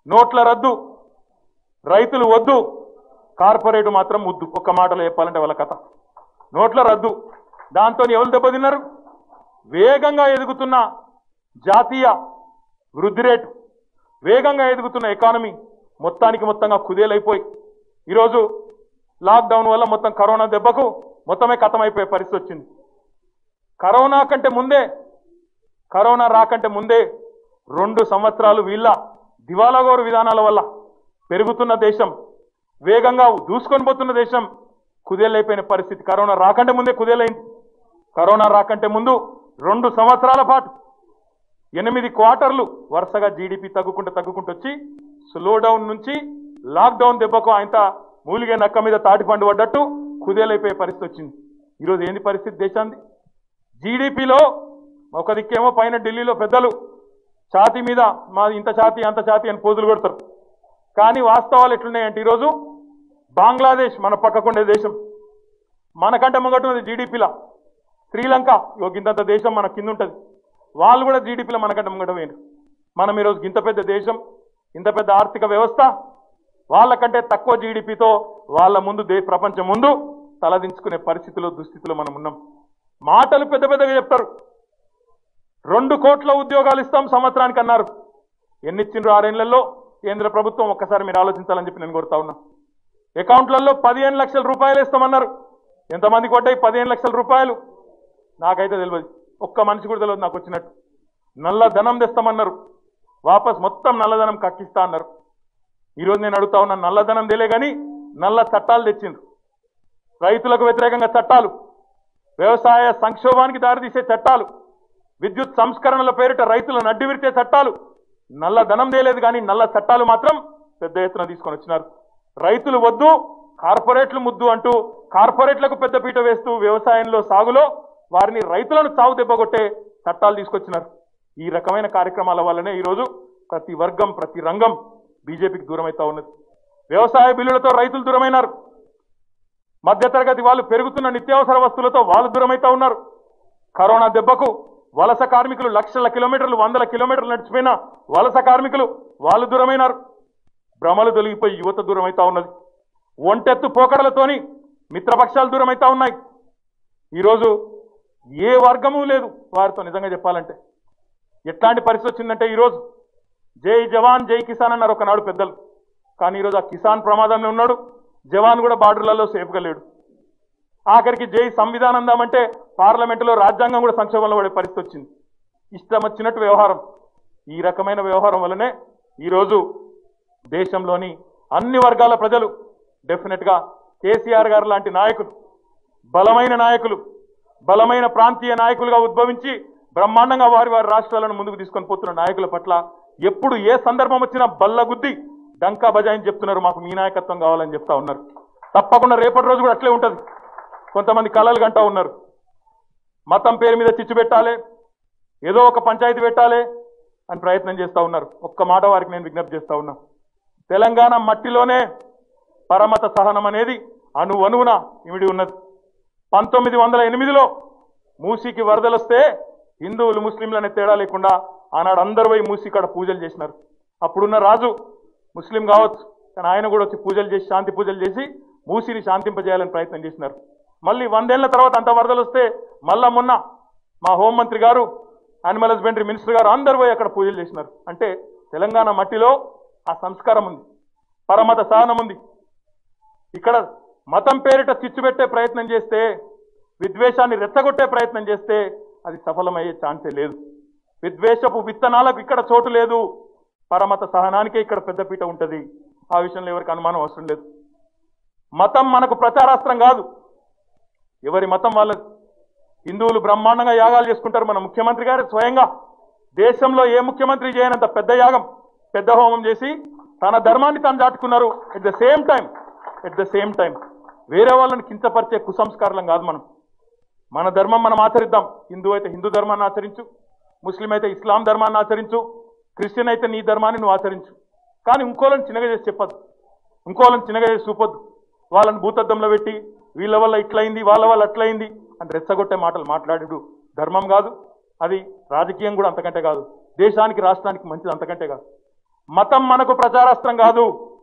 నోట్ల రద్దు రైతులు వద్దు కార్పొరేట్ మాత్రం ముద్దు ఒక్క మాటలో చెప్పాలంటే వాళ్ళ కథ నోట్ల రద్దు దాంతో ఎవరు దెబ్బతిన్నారు వేగంగా ఎదుగుతున్న జాతీయ వృద్ధి రేటు వేగంగా ఎదుగుతున్న ఎకానమీ మొత్తానికి మొత్తంగా కుదేలైపోయి ఈరోజు లాక్డౌన్ వల్ల మొత్తం కరోనా దెబ్బకు మొత్తమే కథమైపోయే పరిస్థితి వచ్చింది కరోనా కంటే ముందే కరోనా రాకంటే ముందే రెండు సంవత్సరాలు వీళ్ళ దివాలాగోరు విధానాల వల్ల పెరుగుతున్న దేశం వేగంగా దూసుకొని పోతున్న దేశం కుదేలైపోయిన పరిస్థితి కరోనా రాకంటే ముందే కుదేలైంది కరోనా రాకంటే ముందు రెండు సంవత్సరాల పాటు ఎనిమిది క్వార్టర్లు వరుసగా జీడిపి తగ్గుకుంటూ తగ్గుకుంటూ వచ్చి స్లో డౌన్ నుంచి లాక్డౌన్ దెబ్బకు ఆయన మూలిగే నక్క మీద తాటిపండు పడ్డట్టు కుదేలైపోయే పరిస్థితి వచ్చింది ఈరోజు ఏంది పరిస్థితి దేశాంది జీడిపిలో ఒక దిక్కేమో పైన ఢిల్లీలో పెద్దలు ఛాతీ మీద మాది ఇంత ఛాతీ అంత ఛాతీ అని పోజులు పెడతారు కానీ వాస్తవాలు ఎట్లున్నాయంటే ఈరోజు బంగ్లాదేశ్ మన పక్కకుండే దేశం మనకంటే ముంగటున్నది జీడిపిలా శ్రీలంక ఇంతంత దేశం మన కింద ఉంటుంది వాళ్ళు కూడా జీడిపిలో మనకంటే ముంగట పోయినారు మనం ఈరోజు ఇంత పెద్ద దేశం ఇంత పెద్ద ఆర్థిక వ్యవస్థ వాళ్ళకంటే తక్కువ జీడిపితో వాళ్ళ ముందు దే ప్రపంచం ముందు తలదించుకునే పరిస్థితిలో దుస్థితిలో మనం ఉన్నాం మాటలు పెద్ద పెద్దగా చెప్తారు రెండు కోట్ల ఉద్యోగాలు ఇస్తాం సంవత్సరానికి అన్నారు ఎన్ని ఇచ్చిండ్రు ఆరేళ్లలో కేంద్ర ప్రభుత్వం ఒక్కసారి మీరు ఆలోచించాలని చెప్పి నేను కోరుతా ఉన్నా అకౌంట్లలో పదిహేను లక్షల రూపాయలు ఇస్తామన్నారు ఎంతమందికి కొట్టాయి పదిహేను లక్షల రూపాయలు నాకైతే తెలియదు ఒక్క మనిషి కూడా తెలియదు నాకు వచ్చినట్టు నల్ల ధనం తెస్తామన్నారు వాపస్ మొత్తం నల్లధనం కక్కిస్తా అన్నారు ఈరోజు నేను అడుగుతా ఉన్నా నల్లధనం తెలియ కానీ నల్ల చట్టాలు తెచ్చిండ్రు రైతులకు వ్యతిరేకంగా చట్టాలు వ్యవసాయ సంక్షోభానికి దారితీసే చట్టాలు విద్యుత్ సంస్కరణల పేరిట రైతులను అడ్డు విరిచే చట్టాలు నల్ల ధనం తేలేదు కానీ నల్ల చట్టాలు మాత్రం పెద్ద ఎత్తున తీసుకొని వచ్చినారు రైతులు వద్దు కార్పొరేట్లు ముద్దు అంటూ కార్పొరేట్లకు పెద్దపీట వేస్తూ వ్యవసాయంలో సాగులో వారిని రైతులను చావు దెబ్బగొట్టే చట్టాలు తీసుకొచ్చినారు ఈ రకమైన కార్యక్రమాల వల్లనే ఈరోజు ప్రతి వర్గం ప్రతి రంగం బీజేపీకి దూరమైతా ఉన్నది వ్యవసాయ బిల్లులతో రైతులు దూరమైనారు మధ్యతరగతి వాళ్ళు పెరుగుతున్న నిత్యావసర వస్తువులతో వాళ్ళు దూరమైతా ఉన్నారు కరోనా దెబ్బకు వలస కార్మికులు లక్షల కిలోమీటర్లు వందల కిలోమీటర్లు నడిచిపోయిన వలస కార్మికులు వాళ్ళు దూరమైనారు భ్రమలు తొలగిపోయి యువత దూరమైతా ఉన్నది ఒంటెత్తు పోకడలతోని మిత్రపక్షాలు దూరమైతా ఉన్నాయి ఈరోజు ఏ వర్గము లేదు వారితో నిజంగా చెప్పాలంటే ఎట్లాంటి పరిస్థితి వచ్చిందంటే ఈరోజు జై జవాన్ జై కిసాన్ అన్నారు ఒకనాడు పెద్దలు కానీ ఈరోజు ఆ కిసాన్ ప్రమాదంలో ఉన్నాడు జవాన్ కూడా బార్డర్లలో సేఫ్గా లేడు ఆఖరికి జై సంవిధానం అందామంటే పార్లమెంటులో రాజ్యాంగం కూడా సంక్షోభంలో పడే పరిస్థితి వచ్చింది ఇష్టం వచ్చినట్టు వ్యవహారం ఈ రకమైన వ్యవహారం వల్లనే ఈరోజు దేశంలోని అన్ని వర్గాల ప్రజలు డెఫినెట్గా కేసీఆర్ గారు లాంటి నాయకులు బలమైన నాయకులు బలమైన ప్రాంతీయ నాయకులుగా ఉద్భవించి బ్రహ్మాండంగా వారి వారి రాష్ట్రాలను ముందుకు తీసుకొని పోతున్న నాయకుల పట్ల ఎప్పుడు ఏ సందర్భం వచ్చినా బల్లగుద్ది డంకా బజాయిని చెప్తున్నారు మాకు మీ నాయకత్వం కావాలని చెప్తా ఉన్నారు తప్పకుండా రేపటి రోజు కూడా అట్లే ఉంటుంది కొంతమంది కలలు గంటా ఉన్నారు మతం పేరు మీద చిచ్చు పెట్టాలి ఏదో ఒక పంచాయతీ పెట్టాలి అని ప్రయత్నం చేస్తూ ఉన్నారు ఒక్క మాట వారికి నేను విజ్ఞప్తి చేస్తా ఉన్నా తెలంగాణ మట్టిలోనే పరమత సహనం అనేది అణు అణువున ఇమిడి ఉన్నది పంతొమ్మిది వందల ఎనిమిదిలో మూసీకి వరదలు వస్తే హిందువులు ముస్లింలు అనే తేడా లేకుండా ఆనాడు అందరు పోయి మూసీ కాడ పూజలు చేసినారు అప్పుడున్న రాజు ముస్లిం కావచ్చు కానీ ఆయన కూడా వచ్చి పూజలు చేసి శాంతి పూజలు చేసి మూసిని శాంతింపజేయాలని ప్రయత్నం చేసినారు మళ్ళీ వందేళ్ల తర్వాత అంత వరదలు వస్తే మళ్ళా మొన్న మా హోంమంత్రి గారు యానిమల్ హస్బెండరీ మినిస్టర్ గారు అందరు పోయి అక్కడ పూజలు చేసినారు అంటే తెలంగాణ మట్టిలో ఆ సంస్కారం ఉంది పరమత సహనం ఉంది ఇక్కడ మతం పేరిట చిచ్చు పెట్టే ప్రయత్నం చేస్తే విద్వేషాన్ని రెచ్చగొట్టే ప్రయత్నం చేస్తే అది సఫలమయ్యే ఛాన్సే లేదు విద్వేషపు విత్తనాలకు ఇక్కడ చోటు లేదు పరమత సహనానికే ఇక్కడ పెద్దపీట ఉంటుంది ఆ విషయంలో ఎవరికి అనుమానం అవసరం లేదు మతం మనకు ప్రచారాస్త్రం కాదు ఎవరి మతం వాళ్ళది హిందువులు బ్రహ్మాండంగా యాగాలు చేసుకుంటారు మన ముఖ్యమంత్రి గారు స్వయంగా దేశంలో ఏ ముఖ్యమంత్రి చేయనంత పెద్ద యాగం పెద్ద హోమం చేసి తన ధర్మాన్ని తాను దాటుకున్నారు at the same time at the same time వేరే వాళ్ళని కించపరిచే కుసంస్కారం కాదు మనం మన ధర్మం మనం ఆచరిద్దాం హిందూ అయితే హిందూ ధర్మాన్ని ఆచరించు ముస్లిం అయితే ఇస్లాం ధర్మాన్ని ఆచరించు క్రిస్టియన్ అయితే నీ ధర్మాన్ని నువ్వు ఆచరించు కానీ ఇంకోళ్ళని చిన్నగా చేసి చెప్పొద్దు ఇంకోళ్ళని చిన్నగా చేసి చూపొద్దు వాళ్ళని భూతద్దంలో పెట్టి వీళ్ళ వల్ల ఇట్లయింది వాళ్ళ వల్ల అట్లయింది అని రెచ్చగొట్టే మాటలు మాట్లాడు ధర్మం కాదు అది రాజకీయం కూడా అంతకంటే కాదు దేశానికి రాష్ట్రానికి మంచిది అంతకంటే కాదు మతం మనకు ప్రచారాస్త్రం కాదు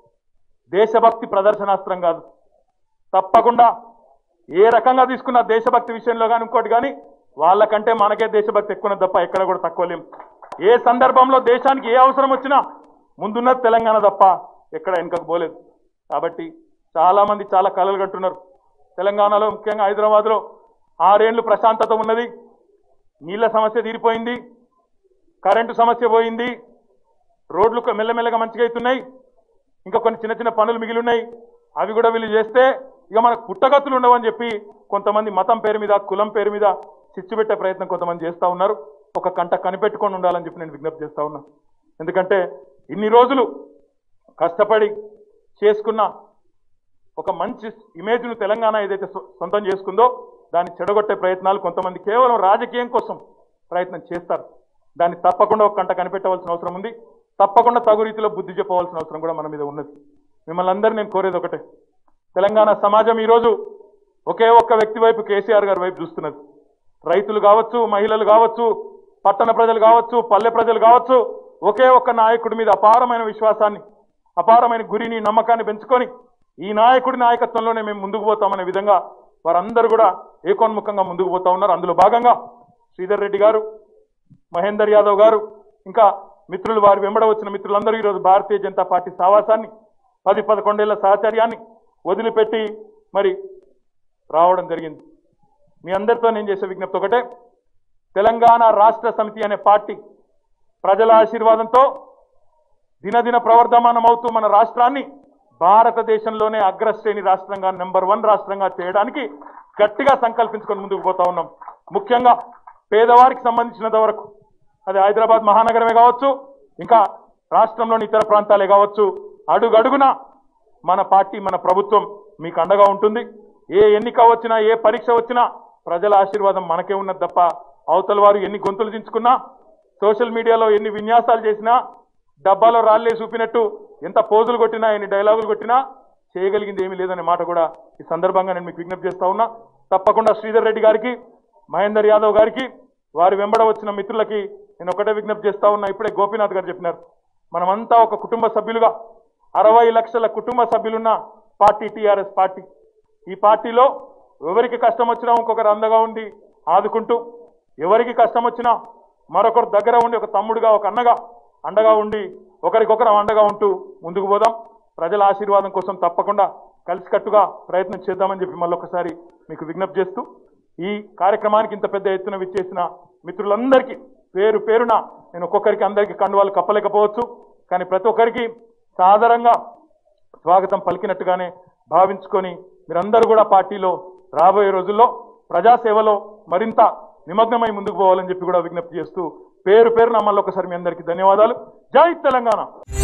దేశభక్తి ప్రదర్శనాస్త్రం కాదు తప్పకుండా ఏ రకంగా తీసుకున్న దేశభక్తి విషయంలో కానీ ఇంకోటి కానీ వాళ్ళకంటే మనకే దేశభక్తి ఎక్కువ తప్ప ఎక్కడ కూడా తక్కువ లేం ఏ సందర్భంలో దేశానికి ఏ అవసరం వచ్చినా ముందున్నది తెలంగాణ తప్ప ఎక్కడ వెనుకకు పోలేదు కాబట్టి చాలా మంది చాలా కలలు కంటున్నారు తెలంగాణలో ముఖ్యంగా హైదరాబాద్లో ఆరేళ్లు ప్రశాంతత ఉన్నది నీళ్ల సమస్య తీరిపోయింది కరెంటు సమస్య పోయింది రోడ్లు కొ- మెల్లమెల్లగా మంచిగా అవుతున్నాయి ఇంకా కొన్ని చిన్న చిన్న పనులు మిగిలి ఉన్నాయి అవి కూడా వీళ్ళు చేస్తే ఇక మనకు పుట్టగతులు ఉండవని చెప్పి కొంతమంది మతం పేరు మీద కులం పేరు మీద చిచ్చు పెట్టే ప్రయత్నం కొంతమంది చేస్తూ ఉన్నారు ఒక కంట కనిపెట్టుకొని ఉండాలని చెప్పి నేను విజ్ఞప్తి చేస్తా ఉన్నా ఎందుకంటే ఇన్ని రోజులు కష్టపడి చేసుకున్న ఒక మంచి ఇమేజ్ను తెలంగాణ ఏదైతే సొ- సొంతం చేసుకుందో దాన్ని చెడగొట్టే ప్రయత్నాలు కొంతమంది కేవలం రాజకీయం కోసం ప్రయత్నం చేస్తారు దాన్ని తప్పకుండా ఒక కంట కనిపెట్టవలసిన అవసరం ఉంది తప్పకుండా తగు రీతిలో బుద్ధి చెప్పవలసిన అవసరం కూడా మన మీద ఉన్నది మిమ్మల్ని అందరూ నేను కోరేది ఒకటే తెలంగాణ సమాజం ఈరోజు ఒకే ఒక్క వ్యక్తి వైపు కేసీఆర్ గారి వైపు చూస్తున్నది రైతులు కావచ్చు మహిళలు కావచ్చు పట్టణ ప్రజలు కావచ్చు పల్లె ప్రజలు కావచ్చు ఒకే ఒక్క నాయకుడి మీద అపారమైన విశ్వాసాన్ని అపారమైన గురిని నమ్మకాన్ని పెంచుకొని ఈ నాయకుడి నాయకత్వంలోనే మేము ముందుకు పోతామనే విధంగా వారందరూ కూడా ఏకోన్ముఖంగా ముందుకు పోతా ఉన్నారు అందులో భాగంగా శ్రీధర్ రెడ్డి గారు మహేందర్ యాదవ్ గారు ఇంకా మిత్రులు వారి వెంబడ వచ్చిన మిత్రులందరూ ఈరోజు భారతీయ జనతా పార్టీ సావాసాన్ని పది పదకొండేళ్ల సహచర్యాన్ని వదిలిపెట్టి మరి రావడం జరిగింది మీ అందరితో నేను చేసే విజ్ఞప్తి ఒకటే తెలంగాణ రాష్ట్ర సమితి అనే పార్టీ ప్రజల ఆశీర్వాదంతో దినదిన ప్రవర్ధమానం అవుతూ మన రాష్ట్రాన్ని భారతదేశంలోనే అగ్రశ్రేణి రాష్ట్రంగా నెంబర్ వన్ రాష్ట్రంగా చేయడానికి గట్టిగా సంకల్పించుకొని ముందుకు పోతా ఉన్నాం ముఖ్యంగా పేదవారికి సంబంధించినంత వరకు అది హైదరాబాద్ మహానగరమే కావచ్చు ఇంకా రాష్ట్రంలోని ఇతర ప్రాంతాలే కావచ్చు అడుగడుగున మన పార్టీ మన ప్రభుత్వం మీకు అండగా ఉంటుంది ఏ ఎన్నిక వచ్చినా ఏ పరీక్ష వచ్చినా ప్రజల ఆశీర్వాదం మనకే ఉన్నది తప్ప అవతల వారు ఎన్ని గొంతులు దించుకున్నా సోషల్ మీడియాలో ఎన్ని విన్యాసాలు చేసినా డబ్బాలో రాళ్ళే చూపినట్టు ఎంత పోజులు కొట్టినా ఎన్ని డైలాగులు కొట్టినా చేయగలిగింది ఏమీ లేదనే మాట కూడా ఈ సందర్భంగా నేను మీకు విజ్ఞప్తి చేస్తా ఉన్నా తప్పకుండా శ్రీధర్ రెడ్డి గారికి మహేందర్ యాదవ్ గారికి వారి వెంబడ వచ్చిన మిత్రులకి నేను ఒకటే విజ్ఞప్తి చేస్తా ఉన్నా ఇప్పుడే గోపీనాథ్ గారు చెప్పినారు మనమంతా ఒక కుటుంబ సభ్యులుగా అరవై లక్షల కుటుంబ సభ్యులున్న పార్టీ టీఆర్ఎస్ పార్టీ ఈ పార్టీలో ఎవరికి కష్టం వచ్చినా ఇంకొకరు అండగా ఉండి ఆదుకుంటూ ఎవరికి కష్టం వచ్చినా మరొకరు దగ్గర ఉండి ఒక తమ్ముడుగా ఒక అన్నగా అండగా ఉండి ఒకరికొకరు అండగా ఉంటూ ముందుకు పోదాం ప్రజల ఆశీర్వాదం కోసం తప్పకుండా కలిసికట్టుగా ప్రయత్నం చేద్దామని చెప్పి మళ్ళొకసారి మీకు విజ్ఞప్తి చేస్తూ ఈ కార్యక్రమానికి ఇంత పెద్ద ఎత్తున విచ్చేసిన మిత్రులందరికీ పేరు పేరున నేను ఒక్కొక్కరికి అందరికీ కండువాలు కప్పలేకపోవచ్చు కానీ ప్రతి ఒక్కరికి సాదరంగా స్వాగతం పలికినట్టుగానే భావించుకొని మీరందరూ కూడా పార్టీలో రాబోయే రోజుల్లో ప్రజాసేవలో మరింత నిమగ్నమై ముందుకు పోవాలని చెప్పి కూడా విజ్ఞప్తి చేస్తూ పేరు పేరున మళ్ళీ ఒకసారి మీ అందరికీ ధన్యవాదాలు జై తెలంగాణ